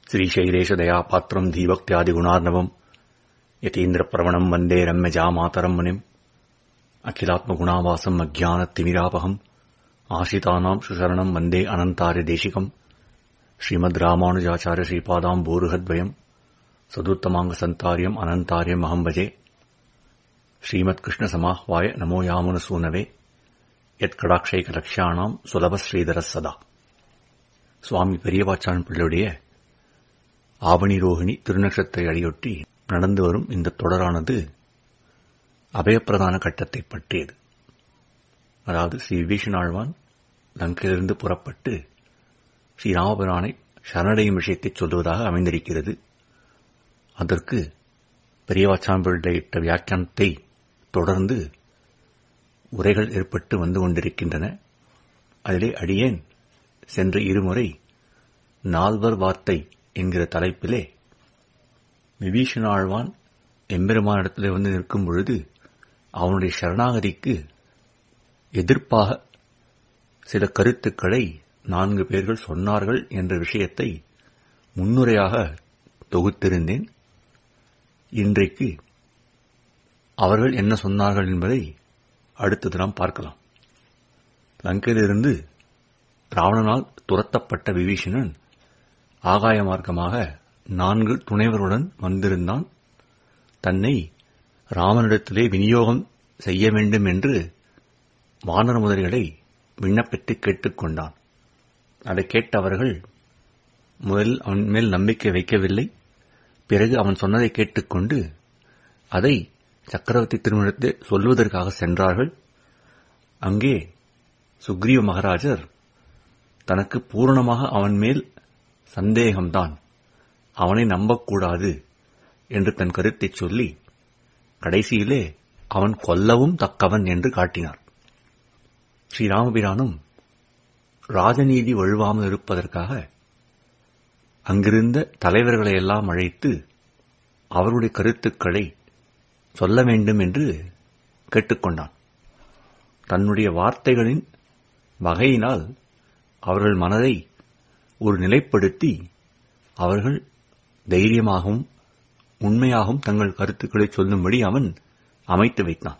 श्रीशैलेशदयापात्रम् धीभक्त्यादिगुणार्णवम् यतीन्द्रप्रवणम् वन्दे रम्यजामातरम् मुनिम् अखिलात्मगुणावासम् अज्ञानतिमिरापहम् आश्रितानाम् सुशरणम् वन्दे अनन्तार्यदेशिकम् श्रीमद् रामानुजाचार्य श्रीपादाम् बोरुहद्वयम् सदुत्तमाङ्गसन्तार्यम् अनन्तार्यम् अहम् भजे श्रीमत्कृष्णसमाह्वाय नमो यामुनसूनवे यत्कடாட்சைகலக்ஷாணாம் சுலபஸ்ரீதர சதா சுவாமி பெரியவாச்சான் பிள்ளையுடைய ஆவணி ரோகிணி திருநக்ஷத்திரை அடியொட்டி நடந்து வரும் இந்த தொடரானது அபயப்பிரதான கட்டத்தை பற்றியது அதாவது ஸ்ரீ விபீஷணாழ்வான் லங்கையிலிருந்து புறப்பட்டு ஸ்ரீராமபிரானை சரணடையும் விஷயத்தை சொல்லுவதாக அமைந்திருக்கிறது அதற்கு பெரியவாச்சான் பிள்ளையிட்ட வியாக்கியானத்தை தொடர்ந்து உரைகள் ஏற்பட்டு வந்து கொண்டிருக்கின்றன அதிலே அடியேன் சென்ற இருமுறை நால்வர் வார்த்தை என்கிற தலைப்பிலே விபீஷணாழ்வான் எம்பெருமானிடத்திலே வந்து நிற்கும் பொழுது அவனுடைய சரணாகதிக்கு எதிர்ப்பாக சில கருத்துக்களை நான்கு பேர்கள் சொன்னார்கள் என்ற விஷயத்தை முன்னுரையாக தொகுத்திருந்தேன் இன்றைக்கு அவர்கள் என்ன சொன்னார்கள் என்பதை அடுத்தது நாம் பார்க்கலாம் லங்கையிலிருந்து ராவணனால் துரத்தப்பட்ட விபீஷணன் ஆகாய மார்க்கமாக நான்கு துணைவருடன் வந்திருந்தான் தன்னை ராமனிடத்திலே விநியோகம் செய்ய வேண்டும் என்று வானர முதலிகளை விண்ணப்பித்து கேட்டுக்கொண்டான் அதை கேட்டவர்கள் முதலில் அவன் மேல் நம்பிக்கை வைக்கவில்லை பிறகு அவன் சொன்னதை கேட்டுக்கொண்டு அதை சக்கரவர்த்தி திருமணத்தை சொல்வதற்காக சென்றார்கள் அங்கே சுக்ரீவ மகாராஜர் தனக்கு பூரணமாக அவன் மேல் சந்தேகம்தான் அவனை நம்பக்கூடாது என்று தன் கருத்தை சொல்லி கடைசியிலே அவன் கொல்லவும் தக்கவன் என்று காட்டினார் ஸ்ரீராமபிரானும் ராஜநீதி வழுவாமல் இருப்பதற்காக அங்கிருந்த தலைவர்களை எல்லாம் அழைத்து அவருடைய கருத்துக்களை சொல்ல வேண்டும் என்று கேட்டுக்கொண்டான் தன்னுடைய வார்த்தைகளின் வகையினால் அவர்கள் மனதை ஒரு நிலைப்படுத்தி அவர்கள் தைரியமாகவும் உண்மையாகவும் தங்கள் கருத்துக்களை சொல்லும்படி அவன் அமைத்து வைத்தான்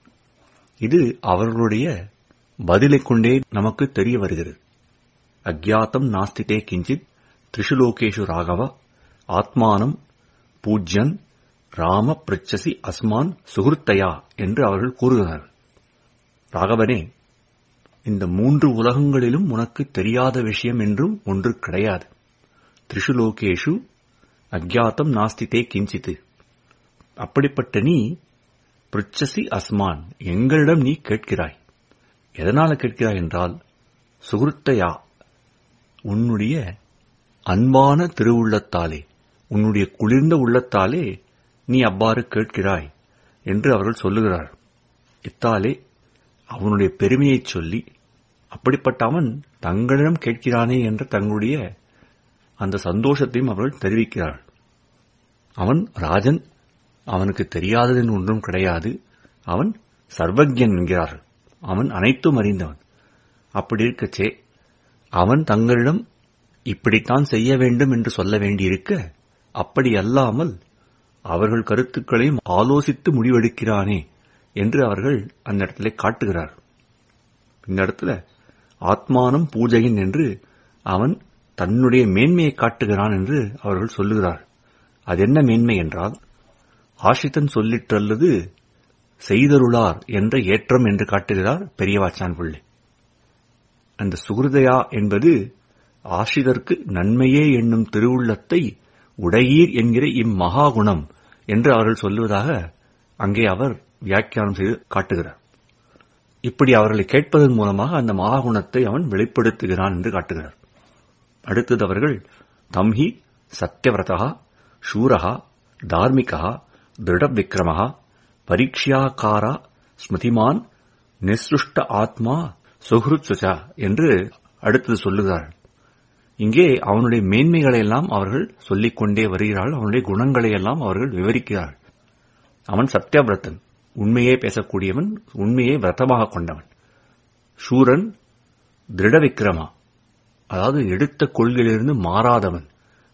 இது அவர்களுடைய பதிலைக் கொண்டே நமக்கு தெரிய வருகிறது அக்யாத்தம் நாஸ்திதே கிஞ்சித் திரிஷுலோகேஷு ராகவ ஆத்மானம் பூஜ்யன் ராம பிரச்சசி அஸ்மான் சுகிருத்தையா என்று அவர்கள் கூறுகிறார்கள் ராகவனே இந்த மூன்று உலகங்களிலும் உனக்கு தெரியாத விஷயம் என்றும் ஒன்று கிடையாது திரிஷுலோகேஷு அக்யாத்தம் நாஸ்திதே கிஞ்சித்து அப்படிப்பட்ட நீ பிரிச்சசி அஸ்மான் எங்களிடம் நீ கேட்கிறாய் எதனால கேட்கிறாய் என்றால் சுகிருத்தையா உன்னுடைய அன்பான திருவுள்ளத்தாலே உன்னுடைய குளிர்ந்த உள்ளத்தாலே நீ அவ்வாறு கேட்கிறாய் என்று அவர்கள் சொல்லுகிறார் இத்தாலே அவனுடைய பெருமையைச் சொல்லி அப்படிப்பட்ட அவன் தங்களிடம் கேட்கிறானே என்ற தங்களுடைய அந்த சந்தோஷத்தையும் அவர்கள் தெரிவிக்கிறார்கள் அவன் ராஜன் அவனுக்கு தெரியாதது ஒன்றும் கிடையாது அவன் சர்வஜன் என்கிறார்கள் அவன் அனைத்தும் அறிந்தவன் அப்படி இருக்கச்சே அவன் தங்களிடம் இப்படித்தான் செய்ய வேண்டும் என்று சொல்ல வேண்டியிருக்க அப்படி அல்லாமல் அவர்கள் கருத்துக்களையும் ஆலோசித்து முடிவெடுக்கிறானே என்று அவர்கள் அந்த இடத்துல காட்டுகிறார் இந்த இடத்துல ஆத்மானம் பூஜையின் என்று அவன் தன்னுடைய மேன்மையை காட்டுகிறான் என்று அவர்கள் சொல்லுகிறார் அது என்ன மேன்மை என்றால் ஆஷித்தன் சொல்லிட்டல்லது செய்தருளார் என்ற ஏற்றம் என்று காட்டுகிறார் பெரியவாச்சான் பிள்ளை அந்த சுகிருதயா என்பது ஆஷிதற்கு நன்மையே என்னும் திருவுள்ளத்தை உடையீர் என்கிற இம்மகாகுணம் என்று அவர்கள் சொல்லுவதாக அங்கே அவர் வியாக்கியானம் செய்து காட்டுகிறார் இப்படி அவர்களை கேட்பதன் மூலமாக அந்த மகாகுணத்தை அவன் வெளிப்படுத்துகிறான் என்று காட்டுகிறார் அடுத்தது அவர்கள் தம்ஹி சத்தியவிரதா சூரகா தார்மிகா திருடவிக்ரமா பரீட்சியாக்காரா ஸ்மிருதிமான் நிஸ்ருஷ்ட ஆத்மா சுஹ்ருத்சுச்சா என்று அடுத்தது சொல்லுகிறார் இங்கே அவனுடைய மேன்மைகளை எல்லாம் அவர்கள் சொல்லிக் கொண்டே வருகிறார்கள் அவனுடைய குணங்களை எல்லாம் அவர்கள் விவரிக்கிறார்கள் அவன் சத்தியவிரதன் உண்மையே பேசக்கூடியவன் உண்மையை விரதமாக கொண்டவன் சூரன் திருட விக்ரமா அதாவது எடுத்த கொள்கையிலிருந்து மாறாதவன்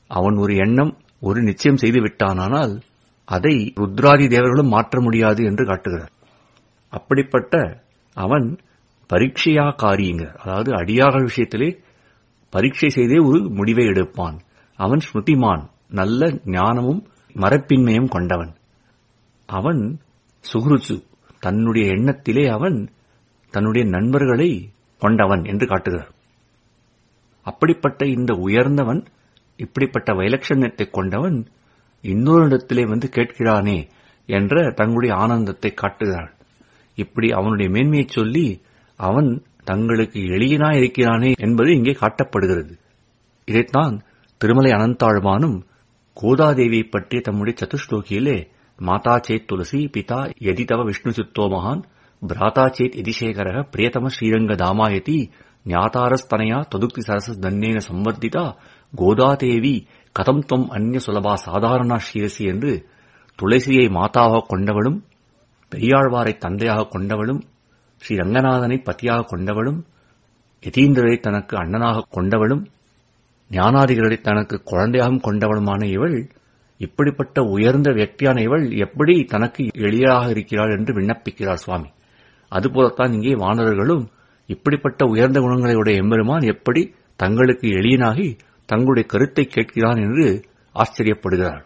அவன் ஒரு எண்ணம் ஒரு நிச்சயம் செய்து விட்டானானால் அதை ருத்ராதி தேவர்களும் மாற்ற முடியாது என்று காட்டுகிறார் அப்படிப்பட்ட அவன் பரீட்சையா காரியுங்கிறார் அதாவது அடியார்கள் விஷயத்திலே பரீட்சை செய்தே ஒரு முடிவை எடுப்பான் அவன் ஸ்மிருதிமான் நல்ல ஞானமும் மரப்பின்மையும் கொண்டவன் அவன் சுகுருசு தன்னுடைய எண்ணத்திலே அவன் தன்னுடைய நண்பர்களை கொண்டவன் என்று காட்டுகிறார் அப்படிப்பட்ட இந்த உயர்ந்தவன் இப்படிப்பட்ட வைலட்சண்யத்தை கொண்டவன் இன்னொரு இடத்திலே வந்து கேட்கிறானே என்ற தங்களுடைய ஆனந்தத்தை காட்டுகிறாள் இப்படி அவனுடைய மேன்மையை சொல்லி அவன் தங்களுக்கு எளியனா இருக்கிறானே என்பது இங்கே காட்டப்படுகிறது இதைத்தான் திருமலை அனந்தாழ்வானும் கோதாதேவியை பற்றிய தம்முடைய சதுஸ்லோகியிலே மாதா சேத் துளசி பிதா யதி தவ விஷ்ணு சித்தோ மகான் பிராதா சேத் எதிசேகர பிரியதம ஸ்ரீரங்க தாமாயதி ஞாதாரஸ்தனையா தொதுக்தி சரச தன்னேன சம்வர்த்திதா கோதாதேவி கதம் தொம் அந்நிய சுலபா சாதாரணா ஸ்ரீரசி என்று துளசியை மாதாவாக கொண்டவளும் பெரியாழ்வாரை தந்தையாக கொண்டவளும் ஸ்ரீ ரங்கநாதனை பத்தியாக கொண்டவளும் யதீந்திரரை தனக்கு அண்ணனாக கொண்டவளும் ஞானாதிகளை தனக்கு குழந்தையாகவும் கொண்டவளுமான இவள் இப்படிப்பட்ட உயர்ந்த வியக்தியான இவள் எப்படி தனக்கு எளியாக இருக்கிறாள் என்று விண்ணப்பிக்கிறார் சுவாமி அதுபோலத்தான் இங்கே வானரர்களும் இப்படிப்பட்ட உயர்ந்த குணங்களையுடைய எம்பெருமான் எப்படி தங்களுக்கு எளியனாகி தங்களுடைய கருத்தை கேட்கிறான் என்று ஆச்சரியப்படுகிறார்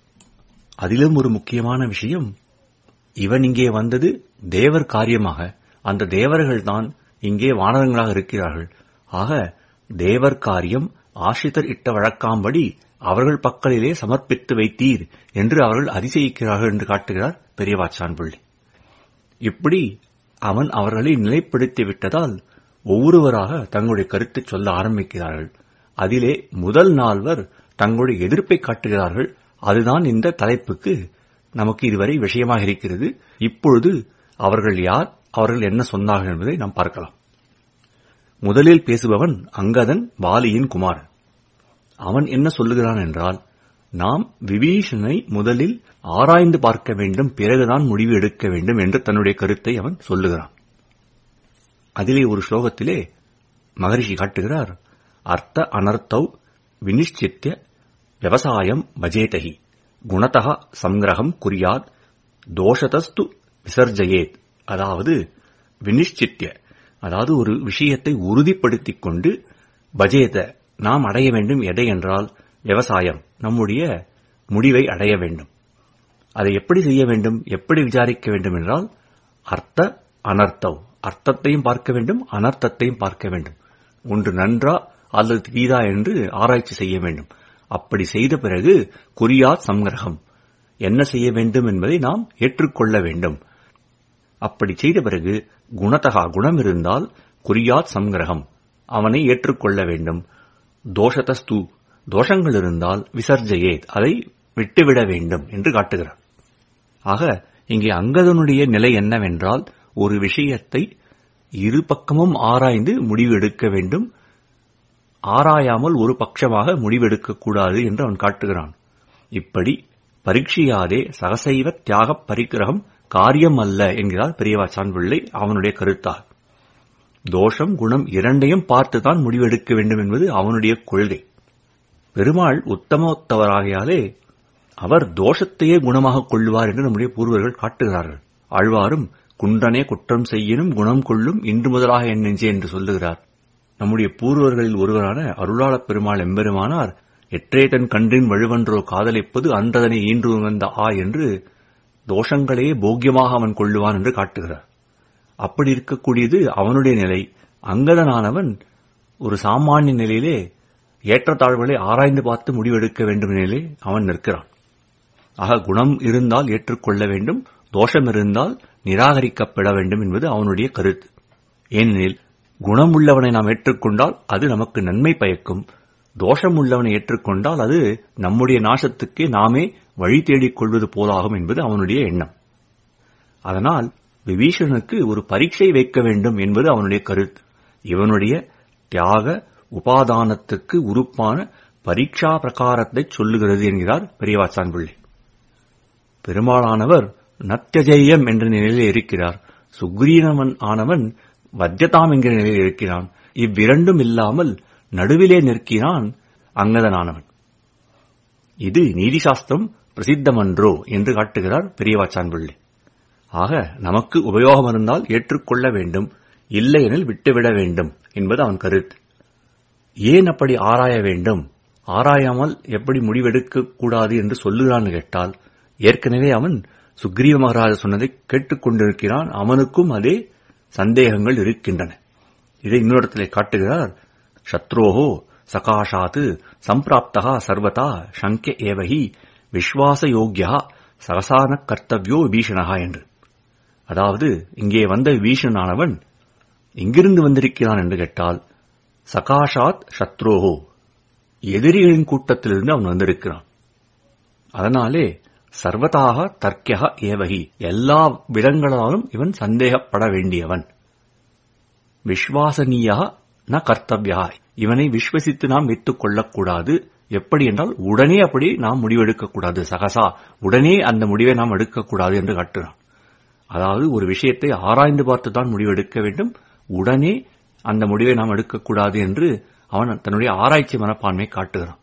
அதிலும் ஒரு முக்கியமான விஷயம் இவன் இங்கே வந்தது தேவர் காரியமாக அந்த தேவர்கள் தான் இங்கே வானரங்களாக இருக்கிறார்கள் ஆக தேவர் காரியம் ஆசிரியர் இட்ட வழக்காம்படி அவர்கள் பக்கலிலே சமர்ப்பித்து வைத்தீர் என்று அவர்கள் அதிசயிக்கிறார்கள் என்று காட்டுகிறார் பெரியவாச்சான் பிள்ளை இப்படி அவன் அவர்களை நிலைப்படுத்தி விட்டதால் ஒவ்வொருவராக தங்களுடைய கருத்தை சொல்ல ஆரம்பிக்கிறார்கள் அதிலே முதல் நால்வர் தங்களுடைய எதிர்ப்பை காட்டுகிறார்கள் அதுதான் இந்த தலைப்புக்கு நமக்கு இதுவரை விஷயமாக இருக்கிறது இப்பொழுது அவர்கள் யார் அவர்கள் என்ன சொன்னார்கள் என்பதை நாம் பார்க்கலாம் முதலில் பேசுபவன் அங்கதன் வாலியின் குமாரன் அவன் என்ன சொல்லுகிறான் என்றால் நாம் விபீஷனை முதலில் ஆராய்ந்து பார்க்க வேண்டும் பிறகுதான் முடிவு எடுக்க வேண்டும் என்று தன்னுடைய கருத்தை அவன் சொல்லுகிறான் அதிலே ஒரு ஸ்லோகத்திலே மகரிஷி காட்டுகிறார் அர்த்த அனர்த்தௌ வினிஷ்சித்திய விவசாயம் பஜேதகி குணதா சங்கிரகம் குறியாத் தோஷதஸ்து விசர்ஜயேத் அதாவது வினிஷ்சித்திய அதாவது ஒரு விஷயத்தை உறுதிப்படுத்திக் கொண்டு பஜேத நாம் அடைய வேண்டும் எடை என்றால் விவசாயம் நம்முடைய முடிவை அடைய வேண்டும் அதை எப்படி செய்ய வேண்டும் எப்படி விசாரிக்க வேண்டும் என்றால் அர்த்த அனர்த்தவ் அர்த்தத்தையும் பார்க்க வேண்டும் அனர்த்தத்தையும் பார்க்க வேண்டும் ஒன்று நன்றா அல்லது தீதா என்று ஆராய்ச்சி செய்ய வேண்டும் அப்படி செய்த பிறகு குறியா சங்கிரகம் என்ன செய்ய வேண்டும் என்பதை நாம் ஏற்றுக்கொள்ள வேண்டும் அப்படி செய்த பிறகு குணத்தகா குணம் இருந்தால் குறியாத் சங்கிரகம் அவனை ஏற்றுக்கொள்ள வேண்டும் தோஷதஸ்து தோஷங்கள் இருந்தால் விசர்ஜையே அதை விட்டுவிட வேண்டும் என்று காட்டுகிறார் ஆக இங்கே அங்கதனுடைய நிலை என்னவென்றால் ஒரு விஷயத்தை இரு பக்கமும் ஆராய்ந்து முடிவு எடுக்க வேண்டும் ஆராயாமல் ஒரு பட்சமாக முடிவெடுக்கக்கூடாது என்று அவன் காட்டுகிறான் இப்படி பரீட்சையாதே சகசைவ தியாக பரிகிரகம் காரியம் அல்ல என்கிறார் பெரியவாச்சான் பிள்ளை அவனுடைய கருத்தால் தோஷம் குணம் இரண்டையும் பார்த்துதான் முடிவெடுக்க வேண்டும் என்பது அவனுடைய கொள்கை பெருமாள் உத்தமோத்தவராகையாலே அவர் தோஷத்தையே குணமாக கொள்ளுவார் என்று நம்முடைய பூர்வர்கள் காட்டுகிறார்கள் ஆழ்வாரும் குன்றனே குற்றம் செய்யினும் குணம் கொள்ளும் இன்று முதலாக என் நெஞ்சே என்று சொல்லுகிறார் நம்முடைய பூர்வர்களில் ஒருவரான அருளாளப் பெருமாள் எம்பெருமானார் எற்றே தன் கன்றின் வழுவன்றோ காதலிப்பது அன்றதனை ஈன்று வந்த ஆ என்று தோஷங்களே போக்கியமாக அவன் கொள்ளுவான் என்று காட்டுகிறார் அப்படி இருக்கக்கூடியது அவனுடைய நிலை அங்கதனானவன் ஒரு சாமானிய நிலையிலே ஏற்றத்தாழ்வுகளை ஆராய்ந்து பார்த்து முடிவெடுக்க வேண்டும் நிலையிலே அவன் நிற்கிறான் ஆக குணம் இருந்தால் ஏற்றுக்கொள்ள வேண்டும் தோஷம் இருந்தால் நிராகரிக்கப்பட வேண்டும் என்பது அவனுடைய கருத்து ஏனெனில் குணம் உள்ளவனை நாம் ஏற்றுக்கொண்டால் அது நமக்கு நன்மை பயக்கும் தோஷம் உள்ளவனை ஏற்றுக்கொண்டால் அது நம்முடைய நாசத்துக்கே நாமே வழி தேடிக் கொள்வது போலாகும் என்பது அவனுடைய எண்ணம் அதனால் விபீஷணனுக்கு ஒரு பரீட்சை வைக்க வேண்டும் என்பது அவனுடைய கருத்து இவனுடைய தியாக உபாதானத்துக்கு உறுப்பான பரீட்சா பிரகாரத்தை சொல்லுகிறது என்கிறார் பெரியவாச்சான் பிள்ளை பெருமாளானவர் நத்தியஜெயம் என்ற நிலையில் இருக்கிறார் சுக்ரீனவன் ஆனவன் வத்தியதாம் என்கிற நிலையில் இருக்கிறான் இவ்விரண்டும் இல்லாமல் நடுவிலே நிற்கிறான் அங்கதனானவன் இது நீதிசாஸ்திரம் பிரசித்தமன்றோ என்று காட்டுகிறார் பெரியவாச்சான் பிள்ளை ஆக நமக்கு உபயோகம் இருந்தால் ஏற்றுக்கொள்ள வேண்டும் இல்லையெனில் விட்டுவிட வேண்டும் என்பது அவன் கருத்து ஏன் அப்படி ஆராய வேண்டும் ஆராயாமல் எப்படி முடிவெடுக்க கூடாது என்று சொல்லுகிறான்னு கேட்டால் ஏற்கனவே அவன் சுக்ரீவ மகாராஜ சொன்னதை கேட்டுக்கொண்டிருக்கிறான் அவனுக்கும் அதே சந்தேகங்கள் இருக்கின்றன இதை இன்னொருத்திலே காட்டுகிறார் சத்ரோஹோ சகாஷாத் சம்பிராப்தா சர்வதா சங்கிய ஏவகி விஸ்வாசயோக்கியா சகசான கர்த்தவியோ விபீஷணகா என்று அதாவது இங்கே வந்த விபீஷணானவன் எங்கிருந்து வந்திருக்கிறான் என்று கேட்டால் சகாஷாத் சத்ரோஹோ எதிரிகளின் கூட்டத்திலிருந்து அவன் வந்திருக்கிறான் அதனாலே சர்வதாக தர்க்கியா ஏவகி எல்லா விதங்களாலும் இவன் சந்தேகப்பட வேண்டியவன் விஸ்வாசனீயா ந கர்த்தவியா இவனை விஸ்வசித்து நாம் வைத்துக் கொள்ளக்கூடாது எப்படி என்றால் உடனே அப்படி நாம் முடிவெடுக்கக்கூடாது சகசா உடனே அந்த முடிவை நாம் எடுக்கக்கூடாது என்று காட்டுகிறான் அதாவது ஒரு விஷயத்தை ஆராய்ந்து பார்த்து தான் முடிவெடுக்க வேண்டும் உடனே அந்த முடிவை நாம் எடுக்கக்கூடாது என்று அவன் தன்னுடைய ஆராய்ச்சி மனப்பான்மை காட்டுகிறான்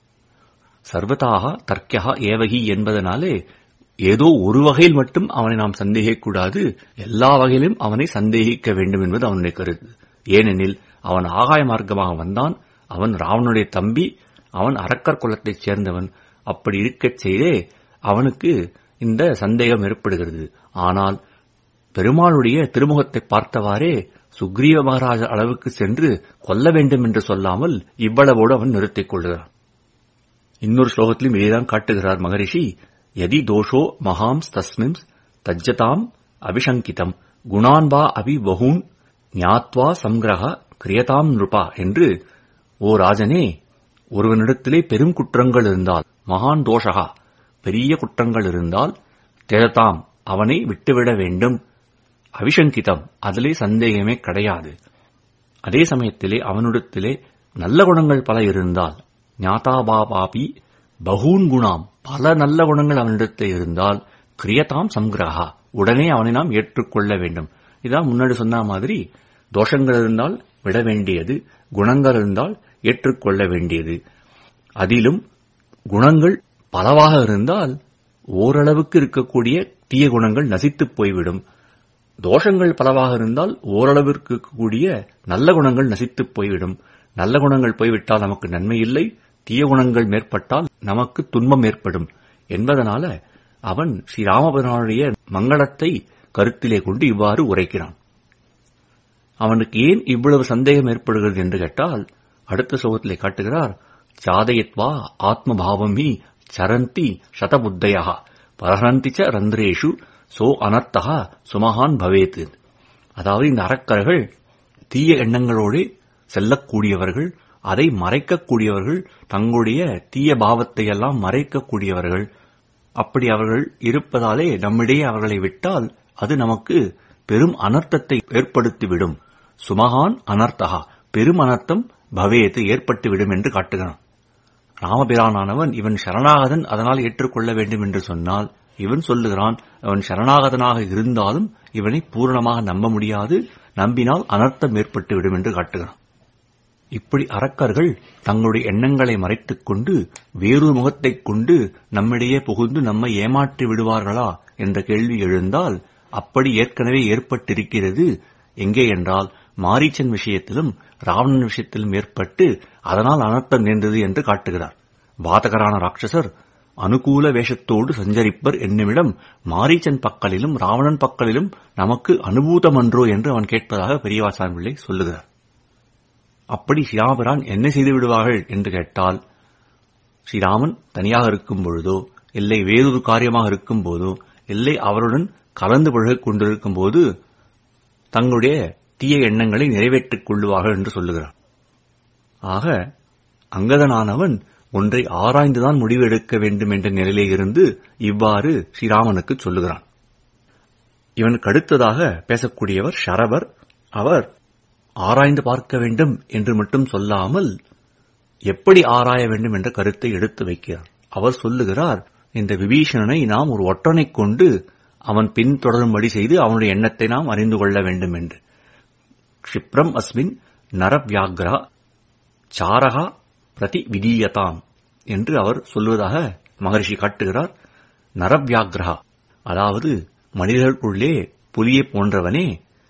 சர்வதாக தர்க்கியா ஏவகி என்பதனாலே ஏதோ ஒரு வகையில் மட்டும் அவனை நாம் சந்தேகிக்கக்கூடாது எல்லா வகையிலும் அவனை சந்தேகிக்க வேண்டும் என்பது அவனுடைய கருத்து ஏனெனில் அவன் ஆகாய மார்க்கமாக வந்தான் அவன் ராவனுடைய தம்பி அவன் அரக்கர் குலத்தைச் சேர்ந்தவன் அப்படி இருக்கச் செய்தே அவனுக்கு இந்த சந்தேகம் ஏற்படுகிறது ஆனால் பெருமாளுடைய திருமுகத்தை பார்த்தவாறே சுக்ரீவ மகாராஜ அளவுக்கு சென்று கொல்ல வேண்டும் என்று சொல்லாமல் இவ்வளவோடு அவன் நிறுத்திக் கொள்கிறான் இன்னொரு ஸ்லோகத்திலும் இதேதான் காட்டுகிறார் மகரிஷி யதி தோஷோ மகாம்ஸ் தஸ்மின் தஜ்ஜதாம் அபிஷங்கிதம் குணான்பா அபி பகூன் ஞாத்வா சங்கிரக கிரியதாம் நிருபா என்று ஓ ராஜனே ஒருவனிடத்திலே பெரும் குற்றங்கள் இருந்தால் மகான் தோஷகா பெரிய குற்றங்கள் இருந்தால் திழதாம் அவனை விட்டுவிட வேண்டும் அவிசங்கிதம் அதிலே சந்தேகமே கிடையாது அதே சமயத்திலே அவனிடத்திலே நல்ல குணங்கள் பல இருந்தால் ஞாதாபாபாபி பகூன் குணாம் பல நல்ல குணங்கள் அவனிடத்தில் இருந்தால் கிரியதாம் சங்கிரகா உடனே அவனை நாம் ஏற்றுக்கொள்ள வேண்டும் இதான் முன்னாடி சொன்ன மாதிரி தோஷங்கள் இருந்தால் விட வேண்டியது குணங்கள் இருந்தால் ஏற்றுக்கொள்ள வேண்டியது அதிலும் குணங்கள் பலவாக இருந்தால் ஓரளவுக்கு இருக்கக்கூடிய தீய குணங்கள் நசித்துப் போய்விடும் தோஷங்கள் பலவாக இருந்தால் ஓரளவிற்கு இருக்கக்கூடிய நல்ல குணங்கள் நசித்துப் போய்விடும் நல்ல குணங்கள் போய்விட்டால் நமக்கு நன்மை இல்லை தீய குணங்கள் மேற்பட்டால் நமக்கு துன்பம் ஏற்படும் என்பதனால அவன் ஸ்ரீராமபிரானுடைய மங்களத்தை கருத்திலே கொண்டு இவ்வாறு உரைக்கிறான் அவனுக்கு ஏன் இவ்வளவு சந்தேகம் ஏற்படுகிறது என்று கேட்டால் அடுத்த சோகத்திலே காட்டுகிறார் சாதயத்வா ஆத்மபாவம் ஹி சரந்தி சதபுத்தயா பரஹந்தி ச ரந்திரேஷு சோ அனர்த்தகா சுமகான் பவேத் அதாவது இந்த அறக்கர்கள் தீய எண்ணங்களோடு செல்லக்கூடியவர்கள் அதை மறைக்கக்கூடியவர்கள் தங்களுடைய தீய பாவத்தை எல்லாம் மறைக்கக்கூடியவர்கள் அப்படி அவர்கள் இருப்பதாலே நம்மிடையே அவர்களை விட்டால் அது நமக்கு பெரும் அனர்த்தத்தை ஏற்படுத்திவிடும் சுமகான் அனர்த்தகா பெரும் அனர்த்தம் பவேத்து ஏற்பட்டுவிடும் என்று காட்டுகிறான் ராமபிரானானவன் இவன் சரணாகதன் அதனால் ஏற்றுக்கொள்ள வேண்டும் என்று சொன்னால் இவன் சொல்லுகிறான் அவன் சரணாகதனாக இருந்தாலும் இவனை பூரணமாக நம்ப முடியாது நம்பினால் அனர்த்தம் ஏற்பட்டுவிடும் என்று காட்டுகிறான் இப்படி அரக்கர்கள் தங்களுடைய எண்ணங்களை மறைத்துக் கொண்டு வேறொரு முகத்தைக் கொண்டு நம்மிடையே புகுந்து நம்மை ஏமாற்றி விடுவார்களா என்ற கேள்வி எழுந்தால் அப்படி ஏற்கனவே ஏற்பட்டிருக்கிறது எங்கே என்றால் மாரீச்சன் விஷயத்திலும் ராவணன் விஷயத்திலும் ஏற்பட்டு அதனால் அனர்த்தம் நேர்ந்தது என்று காட்டுகிறார் பாதகரான ராட்சசர் அனுகூல வேஷத்தோடு சஞ்சரிப்பர் என்னுமிடம் மாரீச்சன் பக்கலிலும் ராவணன் பக்கலிலும் நமக்கு அனுபூதமன்றோ என்று அவன் கேட்பதாக பெரியவாசான் பிள்ளை சொல்லுகிறார் அப்படி ஸ்ரீராமபிரான் என்ன செய்து விடுவார்கள் என்று கேட்டால் ஸ்ரீராமன் தனியாக இருக்கும் பொழுதோ இல்லை வேறொரு காரியமாக இருக்கும் போதோ இல்லை அவருடன் கலந்து பழகிக் கொண்டிருக்கும் போது தங்களுடைய தீய எண்ணங்களை நிறைவேற்றிக் கொள்ளுவார்கள் என்று சொல்லுகிறார் ஆக அங்கதனானவன் ஒன்றை ஆராய்ந்துதான் முடிவு எடுக்க வேண்டும் என்ற நிலையிலே இருந்து இவ்வாறு ஸ்ரீராமனுக்கு சொல்லுகிறான் இவனுக்கு அடுத்ததாக பேசக்கூடியவர் ஷரவர் அவர் ஆராய்ந்து பார்க்க வேண்டும் என்று மட்டும் சொல்லாமல் எப்படி ஆராய வேண்டும் என்ற கருத்தை எடுத்து வைக்கிறார் அவர் சொல்லுகிறார் இந்த விபீஷணனை நாம் ஒரு ஒற்றனைக் கொண்டு அவன் பின்தொடரும்படி செய்து அவனுடைய எண்ணத்தை நாம் அறிந்து கொள்ள வேண்டும் என்று க்ஷிப்ரம் அஸ்மின் நரவியாக்ரா சாரகா பிரதி விதீயதாம் என்று அவர் சொல்வதாக மகரிஷி காட்டுகிறார் நரவியாகிரகா அதாவது மனிதர்களுக்குள்ளே புலியை போன்றவனே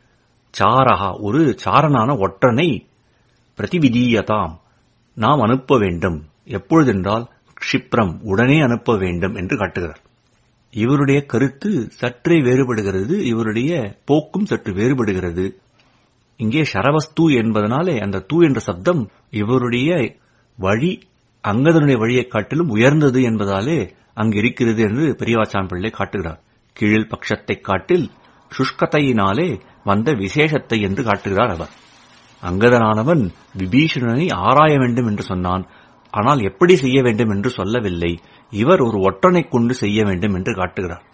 சாரகா ஒரு சாரனான ஒற்றனை பிரதிவிதீயதாம் நாம் அனுப்ப வேண்டும் எப்பொழுதென்றால் க்ஷிப்ரம் உடனே அனுப்ப வேண்டும் என்று காட்டுகிறார் இவருடைய கருத்து சற்றே வேறுபடுகிறது இவருடைய போக்கும் சற்று வேறுபடுகிறது இங்கே ஷரவஸ்து என்பதனாலே அந்த தூ என்ற சப்தம் இவருடைய வழி அங்கதனுடைய வழியைக் காட்டிலும் உயர்ந்தது என்பதாலே அங்கு இருக்கிறது என்று பெரியவாச்சான் பிள்ளை காட்டுகிறார் கீழில் பட்சத்தைக் காட்டில் சுஷ்கத்தையினாலே வந்த விசேஷத்தை என்று காட்டுகிறார் அவர் அங்கதனானவன் விபீஷணனை ஆராய வேண்டும் என்று சொன்னான் ஆனால் எப்படி செய்ய வேண்டும் என்று சொல்லவில்லை இவர் ஒரு ஒற்றனைக் கொண்டு செய்ய வேண்டும் என்று காட்டுகிறார்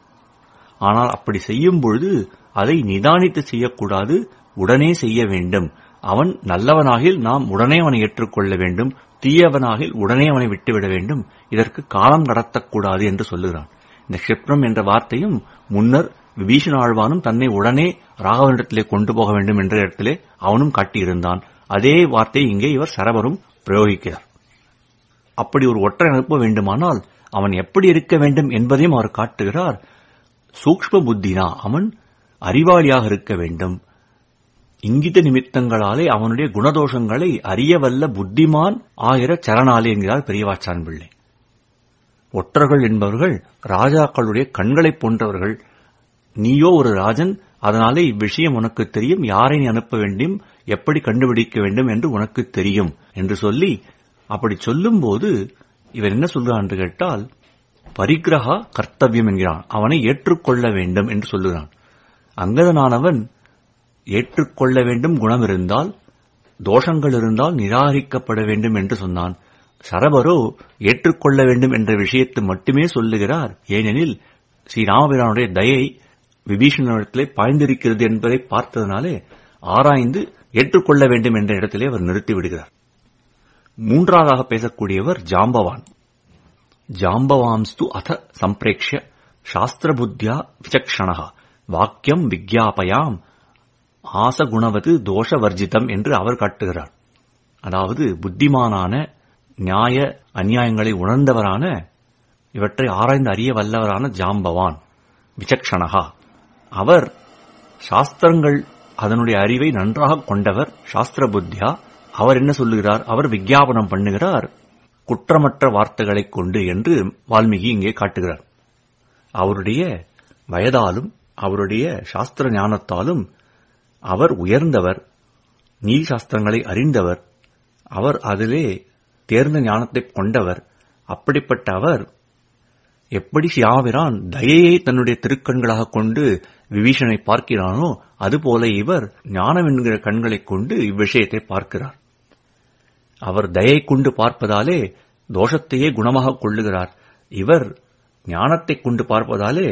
ஆனால் அப்படி செய்யும் பொழுது அதை நிதானித்து செய்யக்கூடாது உடனே செய்ய வேண்டும் அவன் நல்லவனாகில் நாம் உடனே அவனை ஏற்றுக்கொள்ள வேண்டும் தீயவனாகில் உடனே அவனை விட்டுவிட வேண்டும் இதற்கு காலம் கடத்தக்கூடாது என்று சொல்லுகிறான் இந்த க்ஷிப்ரம் என்ற வார்த்தையும் முன்னர் விபீஷண ஆழ்வானும் தன்னை உடனே ராகவனிடத்திலே கொண்டு போக வேண்டும் என்ற இடத்திலே அவனும் காட்டியிருந்தான் அதே வார்த்தையை இங்கே இவர் சரவரும் பிரயோகிக்கிறார் அப்படி ஒரு ஒற்றை அனுப்ப வேண்டுமானால் அவன் எப்படி இருக்க வேண்டும் என்பதையும் அவர் காட்டுகிறார் சூக்ஷ்ம புத்தினா அவன் அறிவாளியாக இருக்க வேண்டும் இங்கித நிமித்தங்களாலே அவனுடைய குணதோஷங்களை அறியவல்ல புத்திமான் ஆகிற சரணாலே என்கிறார் பெரியவாச்சான் பிள்ளை ஒற்றர்கள் என்பவர்கள் ராஜாக்களுடைய கண்களைப் போன்றவர்கள் நீயோ ஒரு ராஜன் அதனாலே இவ்விஷயம் உனக்கு தெரியும் யாரை நீ அனுப்ப வேண்டும் எப்படி கண்டுபிடிக்க வேண்டும் என்று உனக்கு தெரியும் என்று சொல்லி அப்படி சொல்லும்போது இவர் என்ன சொல்கிறான் என்று கேட்டால் பரிகிரகா கர்த்தவியம் என்கிறான் அவனை ஏற்றுக்கொள்ள வேண்டும் என்று சொல்லுகிறான் அங்கதனானவன் ஏற்றுக்கொள்ள வேண்டும் குணம் இருந்தால் தோஷங்கள் இருந்தால் நிராகரிக்கப்பட வேண்டும் என்று சொன்னான் சரபரோ ஏற்றுக்கொள்ள வேண்டும் என்ற விஷயத்தை மட்டுமே சொல்லுகிறார் ஏனெனில் ஸ்ரீராமபிரானுடைய தயை விபீஷணத்திலே பாய்ந்திருக்கிறது என்பதை பார்த்ததனாலே ஆராய்ந்து ஏற்றுக்கொள்ள வேண்டும் என்ற இடத்திலே அவர் நிறுத்திவிடுகிறார் மூன்றாவதாக பேசக்கூடியவர் ஜாம்பவான் ஜாம்பவாம்ஸ்து அத சம்பிரேக்ஷ சாஸ்திரபுத்தியா விசக்ஷணா வாக்கியம் விக்யாபயாம் ஆசகுணவது தோஷவர்ஜிதம் என்று அவர் காட்டுகிறார் அதாவது புத்திமானான நியாய அநியாயங்களை உணர்ந்தவரான இவற்றை ஆராய்ந்து அறிய வல்லவரான ஜாம்பவான் விசக்ஷணகா அவர் சாஸ்திரங்கள் அதனுடைய அறிவை நன்றாக கொண்டவர் சாஸ்திர புத்தியா அவர் என்ன சொல்லுகிறார் அவர் விஞ்ஞாபனம் பண்ணுகிறார் குற்றமற்ற வார்த்தைகளைக் கொண்டு என்று வால்மீகி இங்கே காட்டுகிறார் அவருடைய வயதாலும் அவருடைய சாஸ்திர ஞானத்தாலும் அவர் உயர்ந்தவர் நீதி சாஸ்திரங்களை அறிந்தவர் அவர் அதிலே தேர்ந்த ஞானத்தை கொண்டவர் அப்படிப்பட்ட அவர் எப்படி சியாவிரான் தயையை தன்னுடைய திருக்கண்களாக கொண்டு விபீஷனை பார்க்கிறானோ அதுபோல இவர் ஞானம் என்கிற கண்களைக் கொண்டு இவ்விஷயத்தை பார்க்கிறார் அவர் தயை கொண்டு பார்ப்பதாலே தோஷத்தையே குணமாக கொள்ளுகிறார் இவர் ஞானத்தைக் கொண்டு பார்ப்பதாலே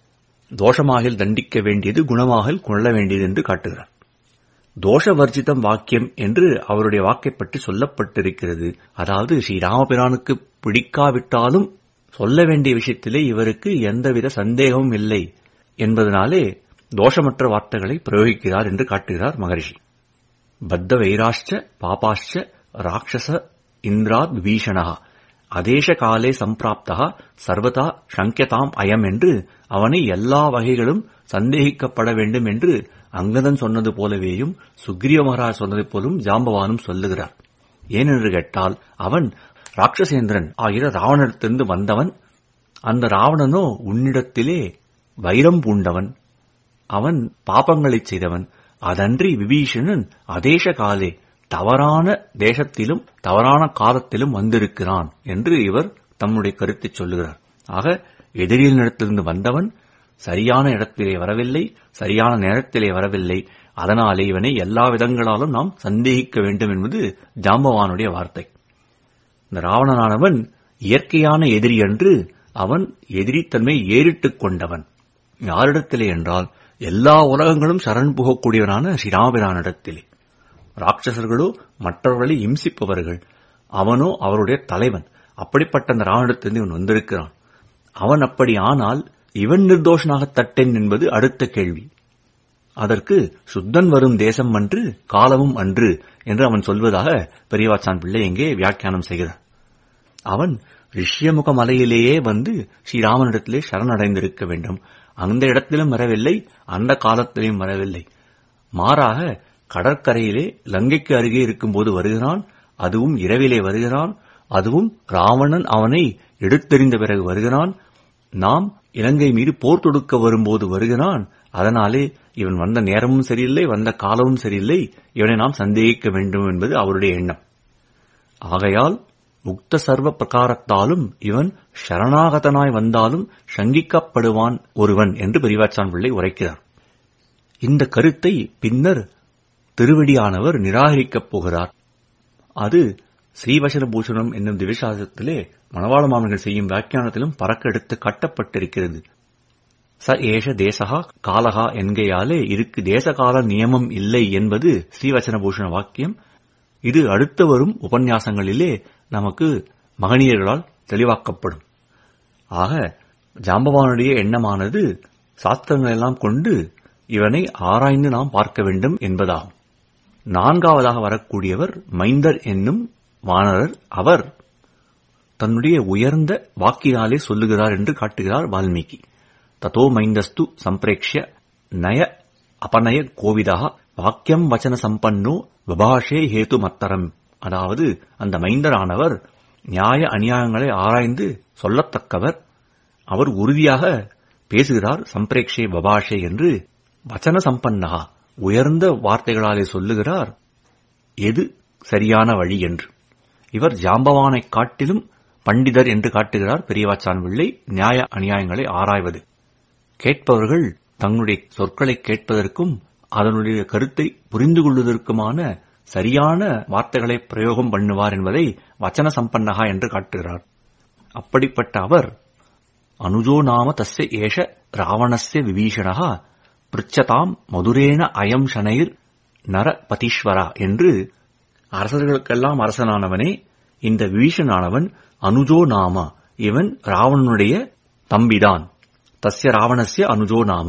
தோஷமாக தண்டிக்க வேண்டியது குணமாக கொள்ள வேண்டியது என்று காட்டுகிறார் தோஷவர்ஜிதம் வாக்கியம் என்று அவருடைய வாக்கை பற்றி சொல்லப்பட்டிருக்கிறது அதாவது ஸ்ரீராமபிரானுக்கு பிடிக்காவிட்டாலும் சொல்ல வேண்டிய விஷயத்திலே இவருக்கு எந்தவித சந்தேகமும் இல்லை என்பதனாலே தோஷமற்ற வார்த்தைகளை பிரயோகிக்கிறார் என்று காட்டுகிறார் மகரிஷி பத்த வைராஷ்ட பாபாஷ்ட ராட்சச இந்திராத் விபீஷணா அதேஷ காலே சம்பிராப்தா சர்வதா சங்கியதாம் அயம் என்று அவனை எல்லா வகைகளும் சந்தேகிக்கப்பட வேண்டும் என்று அங்கதன் சொன்னது போலவேயும் சுக்ரீவ மகாராஜ் சொன்னது போலும் ஜாம்பவானும் சொல்லுகிறார் ஏனென்று கேட்டால் அவன் ராட்சசேந்திரன் ஆகிற ராவணத்திலிருந்து வந்தவன் அந்த ராவணனோ உன்னிடத்திலே வைரம் பூண்டவன் அவன் பாபங்களைச் செய்தவன் அதன்றி விபீஷணன் அதேஷ காலே தவறான தேசத்திலும் தவறான காலத்திலும் வந்திருக்கிறான் என்று இவர் தம்முடைய கருத்தை சொல்லுகிறார் ஆக எதிரியினிடத்திலிருந்து வந்தவன் சரியான இடத்திலே வரவில்லை சரியான நேரத்திலே வரவில்லை அதனாலே இவனை எல்லா விதங்களாலும் நாம் சந்தேகிக்க வேண்டும் என்பது ஜாம்பவானுடைய வார்த்தை இந்த ராவணனானவன் இயற்கையான எதிரி என்று அவன் எதிரித்தன்மை ஏறிட்டுக் கொண்டவன் யாரிடத்திலே என்றால் எல்லா உலகங்களும் சரண் புகக்கூடியவனான ஸ்ரீராமபிரானிடத்திலே ராட்சசர்களோ மற்றவர்களை இம்சிப்பவர்கள் அவனோ அவருடைய தலைவன் அப்படிப்பட்ட அந்த ராவணத்திலிருந்து இவன் வந்திருக்கிறான் அவன் அப்படி ஆனால் இவன் நிர்தோஷனாக தட்டேன் என்பது அடுத்த கேள்வி அதற்கு சுத்தன் வரும் தேசம் அன்று காலமும் அன்று என்று அவன் சொல்வதாக பெரியவாச்சான் பிள்ளை இங்கே வியாக்கியானம் செய்கிறார் அவன் ரிஷ்யமுக மலையிலேயே வந்து ஸ்ரீராமனிடத்திலே சரணடைந்திருக்க வேண்டும் அந்த இடத்திலும் வரவில்லை அந்த காலத்திலும் வரவில்லை மாறாக கடற்கரையிலே லங்கைக்கு அருகே இருக்கும்போது வருகிறான் அதுவும் இரவிலே வருகிறான் அதுவும் ராவணன் அவனை எடுத்தெறிந்த பிறகு வருகிறான் நாம் இலங்கை மீது போர் தொடுக்க வரும்போது வருகிறான் அதனாலே இவன் வந்த நேரமும் சரியில்லை வந்த காலமும் சரியில்லை இவனை நாம் சந்தேகிக்க வேண்டும் என்பது அவருடைய எண்ணம் ஆகையால் முக்த சர்வ பிரகாரத்தாலும் இவன் சரணாகதனாய் வந்தாலும் சங்கிக்கப்படுவான் ஒருவன் என்று பெரியவாச்சான் பிள்ளை உரைக்கிறார் இந்த கருத்தை பின்னர் திருவடியானவர் நிராகரிக்கப் போகிறார் அது ஸ்ரீவசன பூஷணம் என்னும் திவிசாசத்திலே மணவாள மாமன்கள் செய்யும் வியாக்கியானத்திலும் பறக்கெடுத்து கட்டப்பட்டிருக்கிறது ச ஏஷ தேசகா காலகா என்கையாலே இதுக்கு தேசகால நியமம் இல்லை என்பது ஸ்ரீவச்சன பூஷண வாக்கியம் இது அடுத்து வரும் உபன்யாசங்களிலே நமக்கு மகனியர்களால் தெளிவாக்கப்படும் ஆக ஜாம்பவானுடைய எண்ணமானது சாஸ்திரங்களெல்லாம் கொண்டு இவனை ஆராய்ந்து நாம் பார்க்க வேண்டும் என்பதாகும் நான்காவதாக வரக்கூடியவர் மைந்தர் என்னும் வானரர் அவர் தன்னுடைய உயர்ந்த வாக்கினாலே சொல்லுகிறார் என்று காட்டுகிறார் வால்மீகி ததோ மைந்தஸ்து சம்பிரேக்ஷ நய அபநய கோவிதா வாக்கியம் வச்சன சம்பன்னோ வபாஷே ஹேது மத்தரம் அதாவது அந்த மைந்தரானவர் நியாய அநியாயங்களை ஆராய்ந்து சொல்லத்தக்கவர் அவர் உறுதியாக பேசுகிறார் சம்பிரேக்ஷே பபாஷே என்று வச்சன சம்பன்னகா உயர்ந்த வார்த்தைகளாலே சொல்லுகிறார் எது சரியான வழி என்று இவர் ஜாம்பவானைக் காட்டிலும் பண்டிதர் என்று காட்டுகிறார் பெரியவாச்சான் பிள்ளை நியாய அநியாயங்களை ஆராய்வது கேட்பவர்கள் தங்களுடைய சொற்களை கேட்பதற்கும் அதனுடைய கருத்தை புரிந்து கொள்வதற்குமான சரியான வார்த்தைகளை பிரயோகம் பண்ணுவார் என்பதை வச்சன சம்பன்னகா என்று காட்டுகிறார் அப்படிப்பட்ட அவர் அனுஜோ நாம தஸ்ய ஏஷ ராவணஸ்ய விபீஷணா பிருச்சதாம் மதுரேன அயம் ஷனைர் நர பதீஸ்வரா என்று அரசர்களுக்கெல்லாம் அரசனானவனே இந்த விபீஷணானவன் அனுஜோ நாம இவன் ராவணனுடைய தம்பிதான் தஸ்ய ராவணஸ்ய அனுஜோ நாம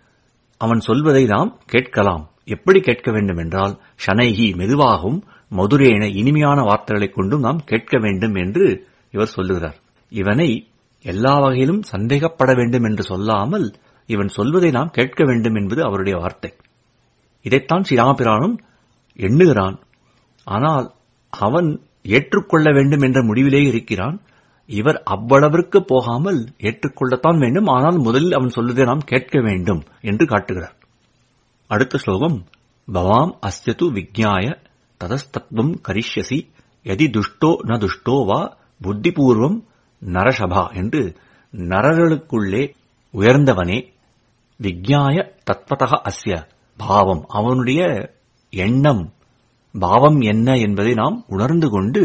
அவன் சொல்வதை நாம் கேட்கலாம் எப்படி கேட்க வேண்டும் என்றால் ஷனைகி மெதுவாகவும் மதுரேன இனிமையான வார்த்தைகளைக் கொண்டும் நாம் கேட்க வேண்டும் என்று இவர் சொல்லுகிறார் இவனை எல்லா வகையிலும் சந்தேகப்பட வேண்டும் என்று சொல்லாமல் இவன் சொல்வதை நாம் கேட்க வேண்டும் என்பது அவருடைய வார்த்தை இதைத்தான் ஸ்ரீராமபிரானும் எண்ணுகிறான் ஆனால் அவன் ஏற்றுக்கொள்ள வேண்டும் என்ற முடிவிலே இருக்கிறான் இவர் அவ்வளவிற்கு போகாமல் ஏற்றுக்கொள்ளத்தான் வேண்டும் ஆனால் முதலில் அவன் சொல்வதை நாம் கேட்க வேண்டும் என்று காட்டுகிறார் அடுத்த ஸ்லோகம் பவாம் அஸ்யது விஜ்ஞாய ததஸ்தத்வம் கரிஷ்யசி எதி துஷ்டோ ந துஷ்டோ வா புத்திபூர்வம் நரசபா என்று நரர்களுக்குள்ளே உயர்ந்தவனே விஜ்ஞாய தத்வதக அஸ்ய பாவம் அவனுடைய எண்ணம் பாவம் என்ன என்பதை நாம் உணர்ந்து கொண்டு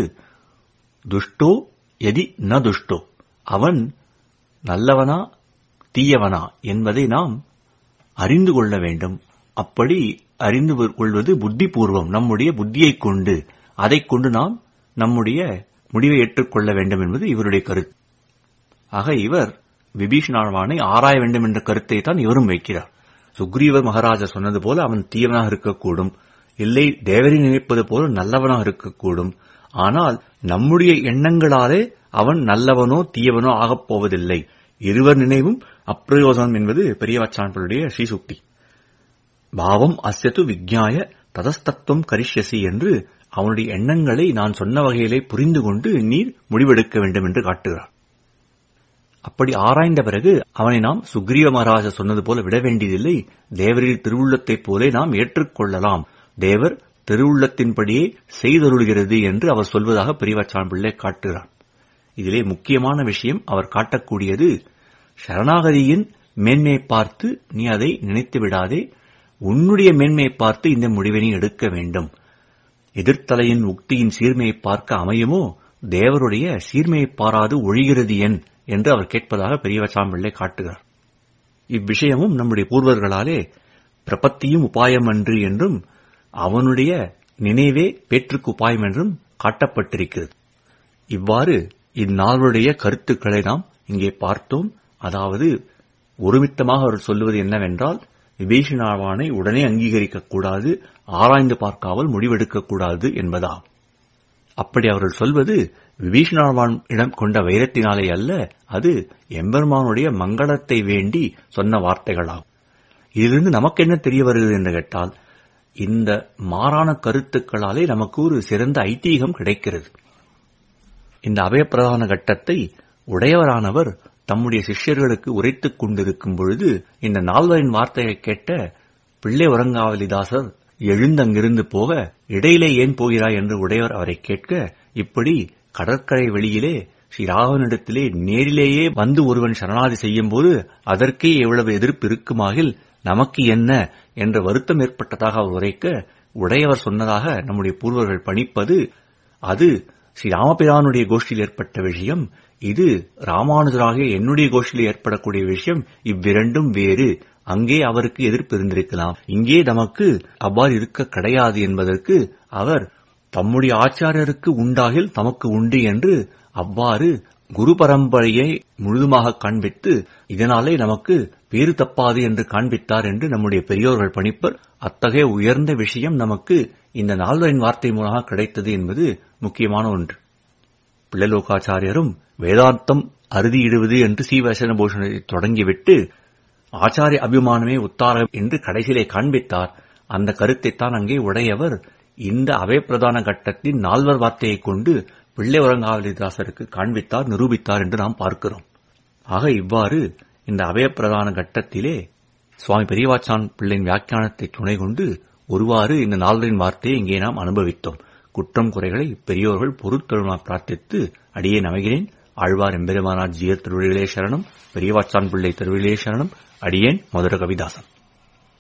துஷ்டோ எதி ந துஷ்டோ அவன் நல்லவனா தீயவனா என்பதை நாம் அறிந்து கொள்ள வேண்டும் அப்படி அறிந்து கொள்வது புத்திபூர்வம் நம்முடைய புத்தியைக் கொண்டு அதைக் கொண்டு நாம் நம்முடைய முடிவை ஏற்றுக்கொள்ள வேண்டும் என்பது இவருடைய கருத்து ஆக இவர் விபீஷணாழ்வானை ஆராய வேண்டும் என்ற கருத்தை தான் இவரும் வைக்கிறார் சுக்ரீவர் மகாராஜா சொன்னது போல அவன் தீயவனாக இருக்கக்கூடும் இல்லை தேவரை நினைப்பது போல நல்லவனாக இருக்கக்கூடும் ஆனால் நம்முடைய எண்ணங்களாலே அவன் நல்லவனோ தீயவனோ ஆகப் போவதில்லை இருவர் நினைவும் அப்பிரயோஜனம் என்பது பெரியவச்சான்பளுடைய ஸ்ரீசுக்தி பாவம் அஸ்யத்து விஜ்ஞாய ததஸ்தத்துவம் கரிஷ்யசி என்று அவனுடைய எண்ணங்களை நான் சொன்ன வகையிலே புரிந்து கொண்டு நீர் முடிவெடுக்க வேண்டும் என்று காட்டுகிறார் அப்படி ஆராய்ந்த பிறகு அவனை நாம் சுக்ரீவ மகாராஜா சொன்னது போல விட வேண்டியதில்லை தேவரின் திருவுள்ளத்தைப் போலே நாம் ஏற்றுக்கொள்ளலாம் தேவர் திருவுள்ளத்தின்படியே செய்தருள்கிறது என்று அவர் சொல்வதாக பெரியவச்சான் பிள்ளை காட்டுகிறார் இதிலே முக்கியமான விஷயம் அவர் காட்டக்கூடியது சரணாகதியின் மேன்மையை பார்த்து நீ அதை நினைத்து விடாதே உன்னுடைய மேன்மையை பார்த்து இந்த முடிவை நீ எடுக்க வேண்டும் எதிர்த்தலையின் உக்தியின் சீர்மையை பார்க்க அமையுமோ தேவருடைய சீர்மையை பாராது ஒழிகிறது என் என்று அவர் கேட்பதாக பெரியவச்சாம்பிள்ளை காட்டுகிறார் இவ்விஷயமும் நம்முடைய பூர்வர்களாலே பிரபத்தியும் உபாயம் அன்று என்றும் அவனுடைய நினைவே பேற்றுக்கு உபாயம் என்றும் காட்டப்பட்டிருக்கிறது இவ்வாறு இந்நாளுடைய கருத்துக்களை நாம் இங்கே பார்த்தோம் அதாவது ஒருமித்தமாக அவர் சொல்லுவது என்னவென்றால் விபீஷணாவானை உடனே அங்கீகரிக்கக்கூடாது ஆராய்ந்து பார்க்காமல் முடிவெடுக்கக்கூடாது என்பதாம் அப்படி அவர்கள் சொல்வது விபீஷணாவான் இடம் கொண்ட வைரத்தினாலே அல்ல அது எம்பெருமானுடைய மங்களத்தை வேண்டி சொன்ன வார்த்தைகளாகும் இதிலிருந்து நமக்கு என்ன தெரிய வருகிறது என்று கேட்டால் இந்த மாறான கருத்துக்களாலே நமக்கு ஒரு சிறந்த ஐதீகம் கிடைக்கிறது இந்த அபயப்பிரதான கட்டத்தை உடையவரானவர் தம்முடைய சிஷ்யர்களுக்கு உரைத்துக் கொண்டிருக்கும் பொழுது இந்த நால்வரின் வார்த்தையை கேட்ட பிள்ளை உறங்காவலிதாசர் எழுந்தங்கிருந்து போக இடையிலே ஏன் போகிறாய் என்று உடையவர் அவரை கேட்க இப்படி கடற்கரை வெளியிலே ஸ்ரீராகவனிடத்திலே நேரிலேயே வந்து ஒருவன் சரணாதி செய்யும் போது அதற்கே எவ்வளவு எதிர்ப்பு இருக்குமாகில் நமக்கு என்ன என்ற வருத்தம் ஏற்பட்டதாக அவர் உரைக்க உடையவர் சொன்னதாக நம்முடைய பூர்வர்கள் பணிப்பது அது ஸ்ரீ ராமபிரானுடைய கோஷ்டியில் ஏற்பட்ட விஷயம் இது ராமானுஜராக என்னுடைய கோஷ்டியில் ஏற்படக்கூடிய விஷயம் இவ்விரண்டும் வேறு அங்கே அவருக்கு எதிர்ப்பு இருந்திருக்கலாம் இங்கே நமக்கு அவ்வாறு இருக்க கிடையாது என்பதற்கு அவர் தம்முடைய ஆச்சாரியருக்கு உண்டாகில் தமக்கு உண்டு என்று அவ்வாறு குரு பரம்பரையை முழுதுமாக காண்பித்து இதனாலே நமக்கு பேறு தப்பாது என்று காண்பித்தார் என்று நம்முடைய பெரியோர்கள் பணிப்பர் அத்தகைய உயர்ந்த விஷயம் நமக்கு இந்த நால்வரின் வார்த்தை மூலமாக கிடைத்தது என்பது முக்கியமான ஒன்று பிள்ளலோகாச்சாரியரும் வேதாந்தம் அறுதியிடுவது என்று சீவசன பூஷணத்தை தொடங்கிவிட்டு ஆச்சாரிய அபிமானமே உத்தாரம் என்று கடைசியிலே காண்பித்தார் அந்த கருத்தைத்தான் அங்கே உடையவர் இந்த அவைப்பிரதான கட்டத்தின் நால்வர் வார்த்தையைக் கொண்டு பிள்ளை உறங்காவலிதாசருக்கு காண்பித்தார் நிரூபித்தார் என்று நாம் பார்க்கிறோம் ஆக இவ்வாறு இந்த அபயப்பிரதான கட்டத்திலே சுவாமி பெரியவாச்சான் பிள்ளையின் வியாக்கியானத்தை துணை கொண்டு ஒருவாறு இந்த நால்வரின் வார்த்தையை இங்கே நாம் அனுபவித்தோம் குற்றம் குறைகளை பெரியோர்கள் பொறுத்தொழுமா பிரார்த்தித்து அடியே நமைகிறேன் ஆழ்வார் எம்பெருமானார் ஜியர் திருவிழிலே சரணம் பெரியவாச்சான் பிள்ளை திருவிழிலே சரணம் அடியேன் மதுர கவிதாசன்